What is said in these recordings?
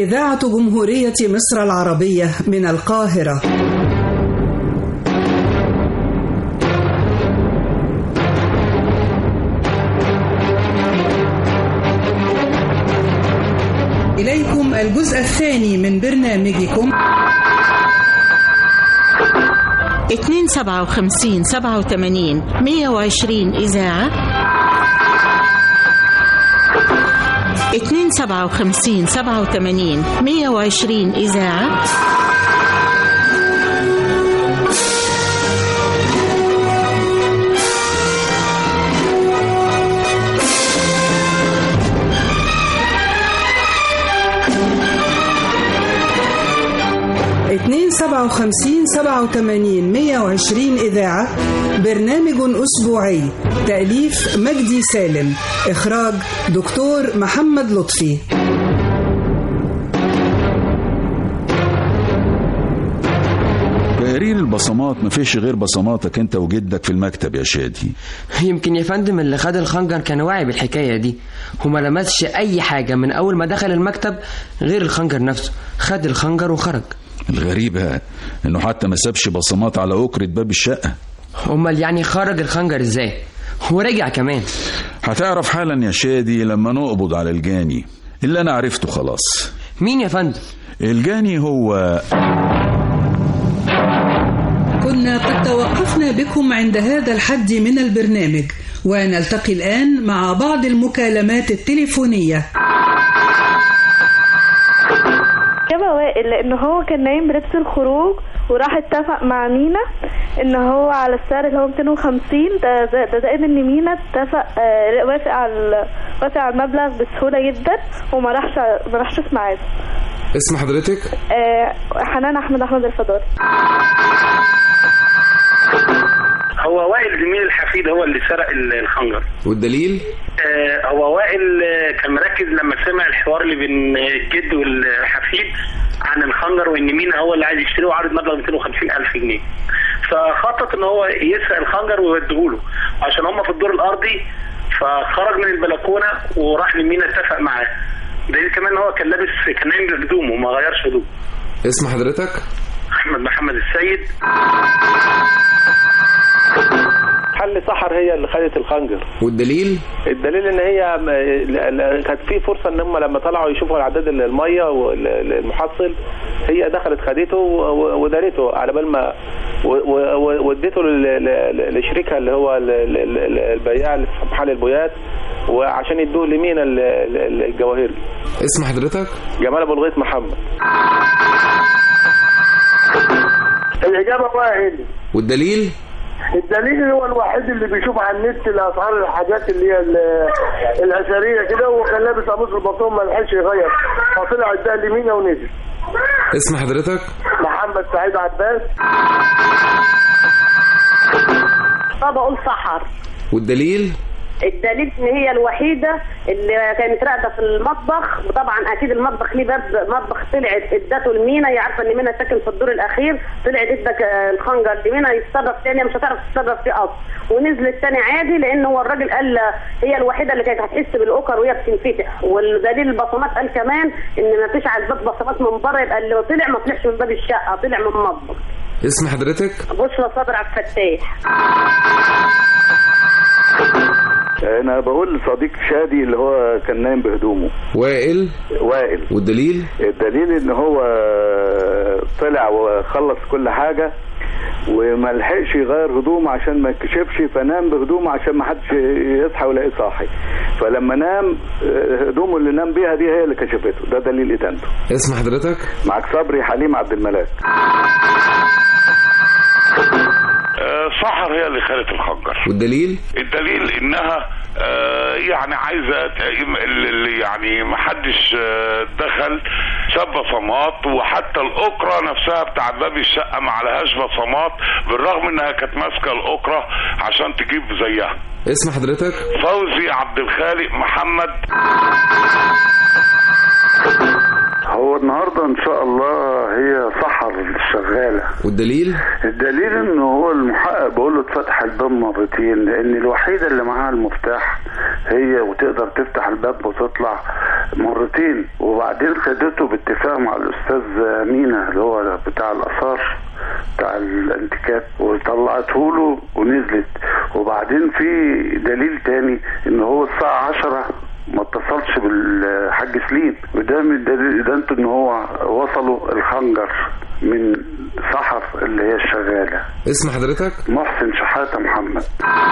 إذاعة جمهورية مصر العربية من القاهرة إليكم الجزء الثاني من برنامجكم 257 87 120 إذاعة 257 87 120 إذاعة اتنين سبعة وخمسين سبعة وتمانين مية وعشرين إذاعة برنامج أسبوعي تأليف مجدي سالم إخراج دكتور محمد لطفي تقرير البصمات مفيش غير بصماتك انت وجدك في المكتب يا شادي يمكن يا فندم اللي خد الخنجر كان واعي بالحكاية دي وما لمسش أي حاجة من أول ما دخل المكتب غير الخنجر نفسه خد الخنجر وخرج الغريبة انه حتى ما سابش بصمات على أكرة باب الشقة أمال يعني خرج الخنجر إزاي ورجع كمان هتعرف حالا يا شادي لما نقبض على الجاني اللي انا عرفته خلاص مين يا فندم الجاني هو كنا قد توقفنا بكم عند هذا الحد من البرنامج ونلتقي الآن مع بعض المكالمات التليفونية جابها وائل لان هو كان نايم بلبس الخروج وراح اتفق مع مينا ان هو على السعر اللي هو 250 ده ده, ده زائد ان مينا اتفق آه وافق على وافق على المبلغ بسهوله جدا وما راحش ما راحش في ميعاده اسم حضرتك آه حنان احمد احمد الفضاري هو وائل زميل الحفيد هو اللي سرق ال- الخنجر والدليل آه، هو وائل آه، كان مركز لما سمع الحوار اللي بين الجد والحفيد عن الخنجر وان مين هو اللي عايز يشتريه وعارض مبلغ 250 الف جنيه فخطط ان هو يسرق الخنجر ويوديه له عشان هم في الدور الارضي فخرج من البلكونه وراح لمينا اتفق معاه دليل كمان ان هو كان لابس كان نايم بهدومه ما غيرش هدومه اسم حضرتك احمد محمد السيد حل سحر هي اللي خدت الخنجر والدليل الدليل ان هي م- ل- ل- كانت في فرصه ان هم لما طلعوا يشوفوا العداد الميه والمحصل هي دخلت خدته و- و- ودارته على بال ما و- و- و- واديته لل- ل- لشريكها اللي هو ال- ال- ال- البياع اللي في محل البويات وعشان يدوه لمينا ال- ال- الجواهرجي اسم حضرتك جمال ابو الغيط محمد الإجابة واحد والدليل الدليل هو الوحيد اللي بيشوف على النت الأسعار الحاجات اللي هي ال- الأثرية كده وهو كان لابس قميص البطون ما لحقش يغير فطلع اداها لمينا ونزل اسم حضرتك محمد سعيد عباس طب اقول سحر والدليل الدليل ان هي الوحيده اللي كانت راقده في المطبخ وطبعا اكيد المطبخ ليه باب مطبخ طلعت ادته لمينا هي عارفه ان مينا ساكن في الدور الاخير طلعت ادك الخنجر لمينا يتصرف تاني مش هتعرف تتصرف فيه اصلا ونزلت تاني عادي لان هو الراجل قال هي الوحيده اللي كانت هتحس بالاوكر وهي بتنفتح والدليل البصمات قال كمان ان ما فيش على الباب بصمات من بره يبقى اللي طلع ما طلعش من باب الشقه طلع من المطبخ اسم حضرتك بشرى صبر عبد الفتاح انا بقول لصديق شادي اللي هو كان نايم بهدومه وائل وائل والدليل الدليل ان هو طلع وخلص كل حاجه وما لحقش يغير هدومه عشان ما يتكشفش فنام بهدومه عشان ما حدش يصحى ويلاقيه صاحي فلما نام هدومه اللي نام بيها دي هي اللي كشفته ده دليل ادانته اسم حضرتك معك صبري حليم عبد الملاك آه، سحر هي اللي خدت الخنجر والدليل الدليل انها آه، يعني عايزه ت- اللي يعني ما حدش آه، دخل ساب بصمات وحتى الاكره نفسها بتاع باب الشقه ما عليهاش بصمات بالرغم انها كانت ماسكه الاكره عشان تجيب زيها اسم حضرتك فوزي عبد الخالق محمد هو النهارده ان شاء الله هي سحر شغاله والدليل الدليل ان هو المحقق بقول له اتفتح الباب مرتين لان الوحيده اللي معاها المفتاح هي وتقدر تفتح الباب وتطلع مرتين وبعدين خدته باتفاق مع الاستاذ مينا اللي هو بتاع الاثار بتاع الانتيكات وطلعته له ونزلت وبعدين في دليل تاني ان هو الساعه 10 ما اتصلش بالحاج سليم وده من دليل ده ان هو وصلوا الخنجر من سحر اللي هي الشغاله اسم حضرتك محسن شحاته محمد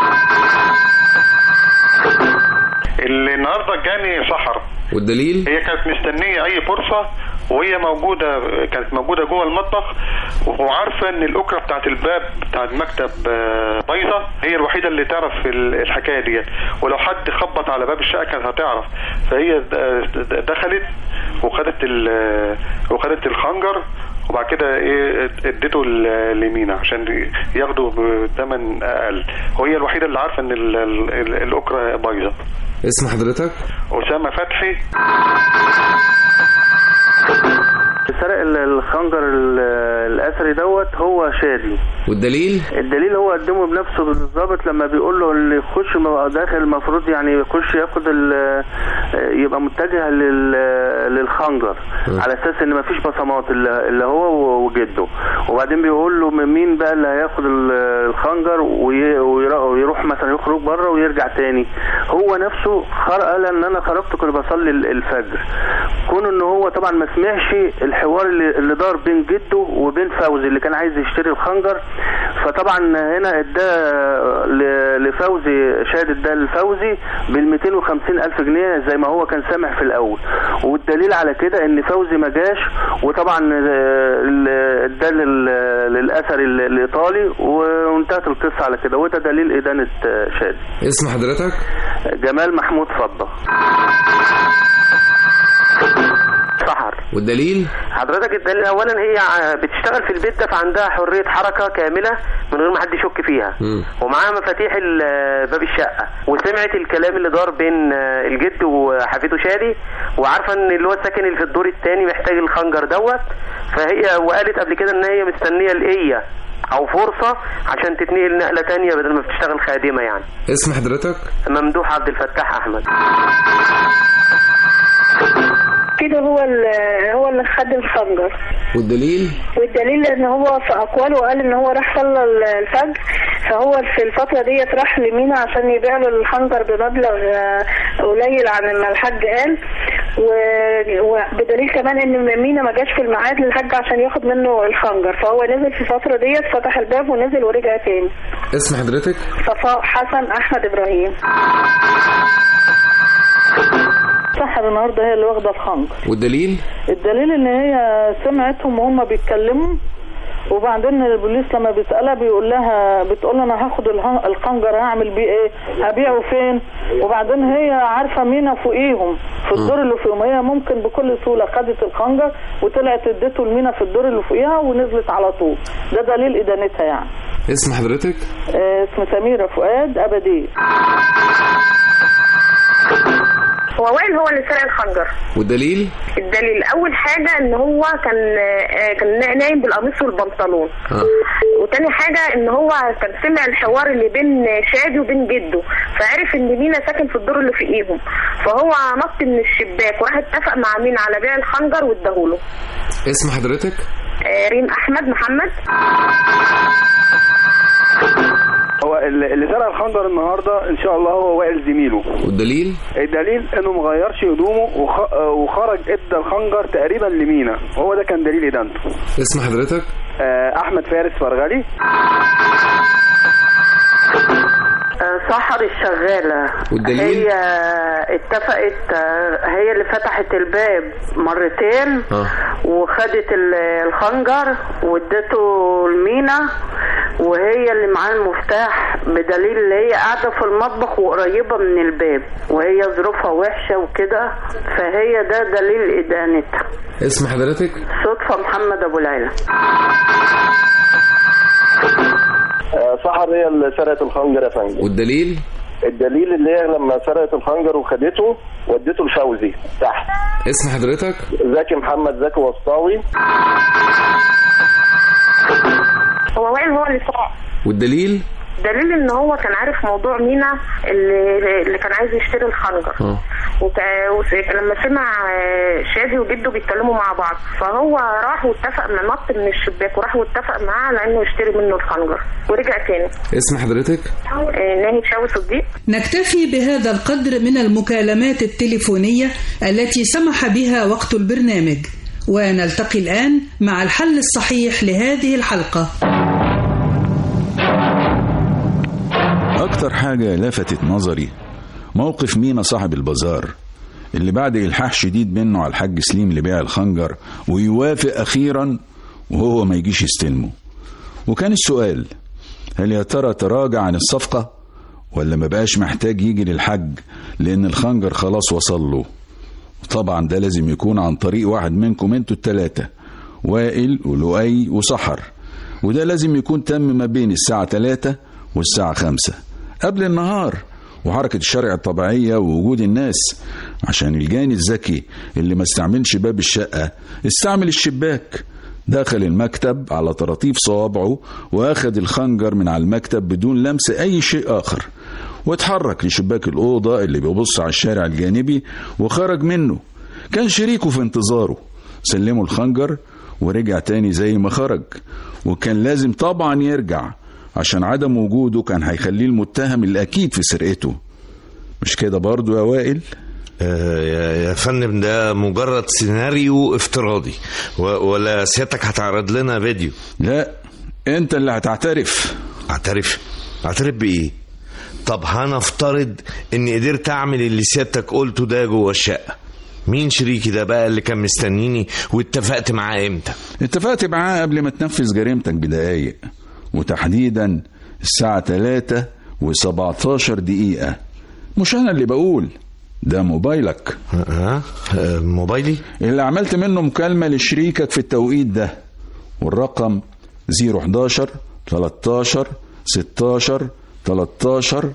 اللي النهارده جاني سحر والدليل هي كانت مستنيه اي فرصه وهي موجوده كانت موجوده جوه المطبخ وعارفه ان الاكره بتاعت الباب بتاعت المكتب آه، بايظه هي الوحيده اللي تعرف ال- الحكايه ديت ولو حد خبط على باب الشقه كانت هتعرف فهي د- دخلت وخدت ال- وخدت الخنجر وبعد كده ايه اديته ل- لمينا عشان ياخده بثمن اقل وهي الوحيده اللي عارفه ان ال- ال- الاكره بايظه اسم حضرتك اسامه فتحي سرق ال- الخنجر ال- الاثري دوت هو شادي والدليل الدليل هو قدمه بنفسه للضابط لما بيقول له اللي يخش م- داخل المفروض يعني يخش ياخد ال- يبقى متجه لل- للخنجر على اساس ان مفيش بصمات اللي اللي هو وجده وبعدين بيقول له مين بقى اللي هياخد ال- الخنجر وي- ويرا- ويروح مثلا يخرج بره ويرجع تاني هو نفسه خر- قال ان انا خرجت كنت بصلي ال- الفجر كون ان هو طبعا ما سمعش الحوار اللي, اللي دار بين جده وبين فوزي اللي كان عايز يشتري الخنجر فطبعا هنا ادى ل- لفوزي شهادة ده لفوزي بال 250 الف جنيه زي ما هو كان سامع في الاول والدليل على كده ان فوزي ما جاش وطبعا آه، ال- ادى لل- للاثر ال- الايطالي وانتهت القصه على كده وده دليل ادانه آه، شادي اسم حضرتك جمال محمود فضه سحر والدليل حضرتك الدليل اولا هي ع- بتشتغل في البيت ده فعندها حريه حركه كامله من غير ما حد يشك فيها ومعاها مفاتيح ال- باب الشقه وسمعت الكلام اللي دار بين آه، الجد وحفيده شادي وعارفه ان اللي هو الساكن اللي في الدور الثاني محتاج الخنجر دوت فهي وقالت قبل كده ان هي مستنيه الايه او فرصه عشان تتنقل نقله تانية بدل ما بتشتغل خادمه يعني اسم حضرتك ممدوح عبد الفتاح احمد كده هو ال- هو اللي خد الخنجر والدليل والدليل ان هو في اقواله قال ان هو راح صلى ال- الفجر فهو في الفتره ديت راح لمينا عشان يبيع له الخنجر بمبلغ آه، قليل عن ما الحاج قال و- وبدليل كمان ان مينا ما جاش في الميعاد للحاج عشان ياخد منه الخنجر فهو نزل في الفتره ديت فتح الباب ونزل ورجع تاني اسم حضرتك صفاء حسن احمد ابراهيم سحر النهارده هي اللي واخده الخنجر والدليل الدليل ان هي سمعتهم وهم بيتكلموا وبعدين البوليس لما بيسالها بيقول لها بتقول له انا هاخد الها- الخنجر هعمل بيه ايه هبيعه فين وبعدين هي عارفه مينا فوقيهم في الدور اللي فوقيهم هي ممكن بكل سهوله خدت الخنجر وطلعت اديته لمينا في الدور اللي فوقيها ونزلت على طول ده دليل ادانتها يعني اسم حضرتك آه، اسم سميره فؤاد ابديه هو وائل هو اللي سرق الخنجر والدليل الدليل اول حاجه ان هو كان آه، كان نايم بالقميص والبنطلون آه. وتاني حاجه ان هو كان سمع الحوار اللي بين شادي وبين جده فعرف ان مينا ساكن في الدور اللي فوقيهم فهو نط من الشباك وراح اتفق مع مينا على بيع الخنجر واداهوله اسم حضرتك آه، ريم احمد محمد هو اللي اللي سرق الخنجر النهارده ان شاء الله هو وائل زميله والدليل الدليل انه مغيرش هدومه وخ... وخرج ادى الخنجر تقريبا لمينا هو ده كان دليل ادانته اسم حضرتك آه، احمد فارس فرغلي سحر الشغالة والدليل؟ هي اتفقت آه، هي اللي فتحت الباب مرتين اه وخدت ال- الخنجر وادته لمينا وهي اللي معاه المفتاح بدليل اللي هي قاعدة في المطبخ وقريبة من الباب وهي ظروفها وحشة وكده فهي ده دليل إدانتها اسم حضرتك صدفة محمد أبو العلا آه، سحر هي اللي سرقت الخنجر يا فندم والدليل الدليل اللي هي لما سرقت الخنجر وخدته ودته لفوزي تحت اسم حضرتك زكي محمد زكي وسطاوي هو وائل هو اللي سرق والدليل دليل ان هو كان عارف موضوع مينا اللي, اللي كان عايز يشتري الخنجر اه وك... وس- لما سمع آه، شادي وجده بيتكلموا مع بعض فهو راح واتفق مع نط من الشباك وراح واتفق معاه على انه يشتري منه الخنجر ورجع تاني اسم حضرتك آه، ناهي شاوي صديق نكتفي بهذا القدر من المكالمات التليفونية التي سمح بها وقت البرنامج ونلتقي الآن مع الحل الصحيح لهذه الحلقة أكتر حاجة لفتت نظري موقف مينا صاحب البازار اللي بعد إلحاح شديد منه على الحاج سليم لبيع الخنجر ويوافق أخيرا وهو ما يجيش يستلمه وكان السؤال هل يا ترى تراجع عن الصفقة ولا ما بقاش محتاج يجي للحج لأن الخنجر خلاص وصل له طبعا ده لازم يكون عن طريق واحد منكم انتوا التلاتة وائل ولؤي وسحر وده لازم يكون تم ما بين الساعة 3 والساعة 5 قبل النهار وحركة الشارع الطبيعية ووجود الناس عشان الجاني الذكي اللي ما استعملش باب الشقة استعمل الشباك دخل المكتب على طراطيف صوابعه واخد الخنجر من على المكتب بدون لمس اي شيء اخر واتحرك لشباك الأوضة اللي بيبص على الشارع الجانبي وخرج منه كان شريكه في انتظاره سلمه الخنجر ورجع تاني زي ما خرج وكان لازم طبعا يرجع عشان عدم وجوده كان هيخليه المتهم الأكيد في سرقته مش كده برضو يا وائل؟ آه، يا يا فندم ده مجرد سيناريو افتراضي و- ولا سيادتك هتعرض لنا فيديو لا انت اللي هتعترف اعترف اعترف بايه طب هنفترض اني قدرت اعمل اللي سيادتك قلته ده جوه الشقه مين شريكي ده بقى اللي كان مستنيني واتفقت معاه امتى اتفقت معاه قبل ما تنفذ جريمتك بدقايق وتحديدا الساعة 3 و17 دقيقة مش أنا اللي بقول ده موبايلك ها موبايلي اللي عملت منه مكالمة لشريكك في التوقيت ده والرقم 011 13 16 13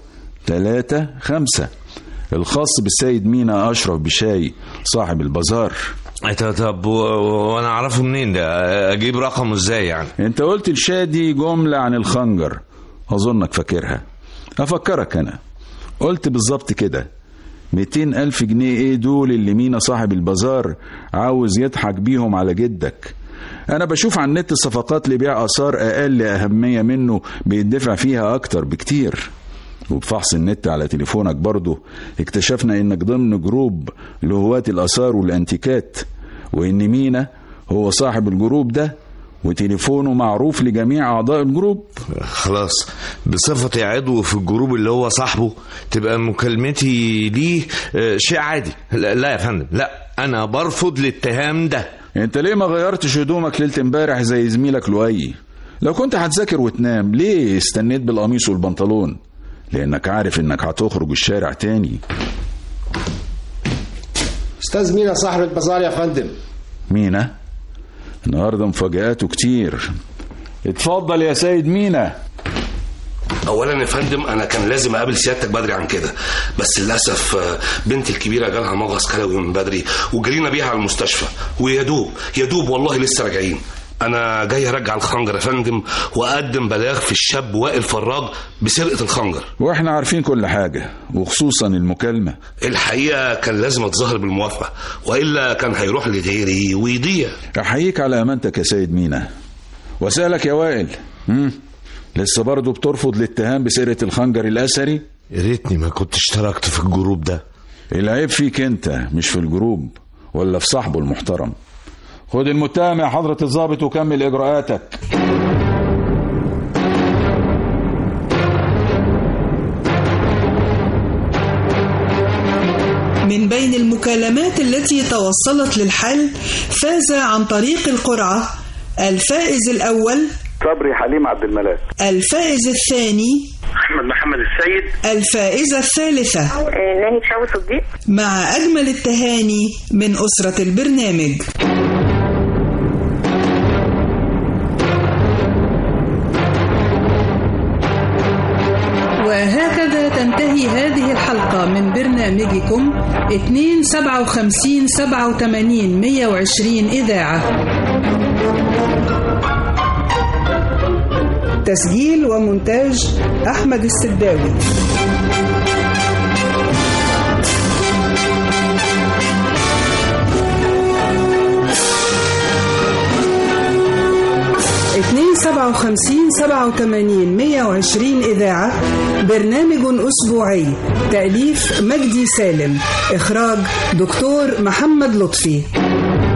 3 5 الخاص بالسيد مينا أشرف بشاي صاحب البازار طب طب و- و- وانا اعرفه منين ده اجيب رقمه ازاي يعني انت قلت لشادي جملة عن الخنجر أظنك فاكرها أفكرك أنا قلت بالظبط كده 200 ألف جنيه إيه دول اللي مينا صاحب البازار عاوز يضحك بيهم على جدك أنا بشوف على النت صفقات لبيع آثار أقل أهمية منه بيدفع فيها أكتر بكتير وبفحص النت على تليفونك برضه اكتشفنا انك ضمن جروب لهواة الآثار والأنتيكات وإن مينا هو صاحب الجروب ده وتليفونه معروف لجميع أعضاء الجروب خلاص بصفتي عضو في الجروب اللي هو صاحبه تبقى مكالمتي ليه آه، شيء عادي لا, لا يا فندم لا انا برفض الاتهام ده انت ليه ما غيرتش هدومك ليلة امبارح زي زميلك لؤي لو كنت هتذاكر وتنام ليه استنيت بالقميص والبنطلون لانك عارف انك هتخرج الشارع تاني استاذ مينا صاحب البازار يا فندم مينا النهارده مفاجآته كتير اتفضل يا سيد مينا اولا يا فندم انا كان لازم اقابل سيادتك بدري عن كده بس للاسف آه، بنتي الكبيره جالها مغص كلوي من بدري وجرينا بيها على المستشفى ويا دوب يا دوب والله لسه راجعين انا جاي ارجع الخنجر يا فندم واقدم بلاغ في الشاب وائل فراج بسرقه الخنجر واحنا عارفين كل حاجة وخصوصا المكالمة الحقيقه كان لازم اتظاهر بالموافقه والا كان هيروح لغيري ويضيع احييك على امانتك يا سيد مينا واسالك يا وائل مم. لسه برضه بترفض الاتهام بسرقة الخنجر الأثري يا ريتني ما كنت اشتركت في الجروب ده العيب فيك انت مش في الجروب ولا في صاحبه المحترم خد المتهم يا حضرة الضابط وكمل إجراءاتك من بين المكالمات التي توصلت للحل فاز عن طريق القرعة الفائز الأول صبري حليم عبد الملاك الفائز الثاني احمد محمد السيد الفائزة الثالثة ناهي شاوي صديق مع أجمل التهاني من أسرة البرنامج وهكذا تنتهي هذه الحلقة من برنامجكم 257 87 120 إذاعة تسجيل ومونتاج أحمد السداوي اتنين سبعة وخمسين سبعة وتمانين مية وعشرين إذاعة برنامج أسبوعي تأليف مجدي سالم إخراج دكتور محمد لطفي